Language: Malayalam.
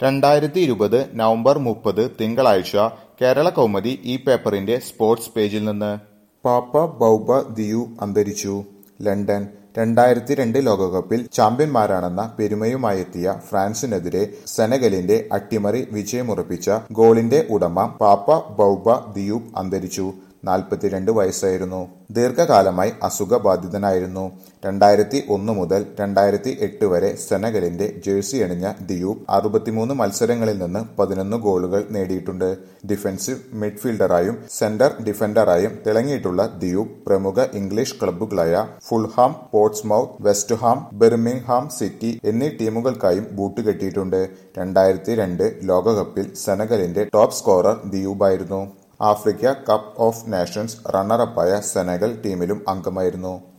രണ്ടായിരത്തി ഇരുപത് നവംബർ മുപ്പത് തിങ്കളാഴ്ച കേരള കൗമുദി ഈ പേപ്പറിന്റെ സ്പോർട്സ് പേജിൽ നിന്ന് പാപ്പ ബൗബ ദിയു അന്തരിച്ചു ലണ്ടൻ രണ്ടായിരത്തി രണ്ട് ലോകകപ്പിൽ ചാമ്പ്യന്മാരാണെന്ന പെരുമയുമായെത്തിയ ഫ്രാൻസിനെതിരെ സെനഗലിന്റെ അട്ടിമറി വിജയമുറപ്പിച്ച ഗോളിന്റെ ഉടമ പാപ്പ ബൗബ ദിയൂബ് അന്തരിച്ചു നാൽപ്പത്തിരണ്ട് വയസ്സായിരുന്നു ദീർഘകാലമായി അസുഖബാധിതനായിരുന്നു രണ്ടായിരത്തി ഒന്ന് മുതൽ രണ്ടായിരത്തി എട്ട് വരെ സെനഗലിന്റെ ജേഴ്സി അണിഞ്ഞ ദിയൂബ് അറുപത്തിമൂന്ന് മത്സരങ്ങളിൽ നിന്ന് പതിനൊന്ന് ഗോളുകൾ നേടിയിട്ടുണ്ട് ഡിഫൻസീവ് മിഡ്ഫീൽഡറായും സെന്റർ ഡിഫൻഡറായും തിളങ്ങിയിട്ടുള്ള ദിയൂബ് പ്രമുഖ ഇംഗ്ലീഷ് ക്ലബ്ബുകളായ Fulham Portsmouth West Ham Birmingham City എന്നീ ടീമുകൾക്കായും ബൂട്ട് കെട്ടിയിട്ടുണ്ട് രണ്ടായിരത്തി രണ്ട് ലോകകപ്പിൽ സെനഗലിന്റെ ടോപ്പ് സ്കോറർ ദിയൂബായിരുന്നു ആഫ്രിക്ക കപ്പ് ഓഫ് നേഷൻസ് റണ്ണറപ്പായ സെനഗൽ ടീമിലും അംഗമായിരുന്നു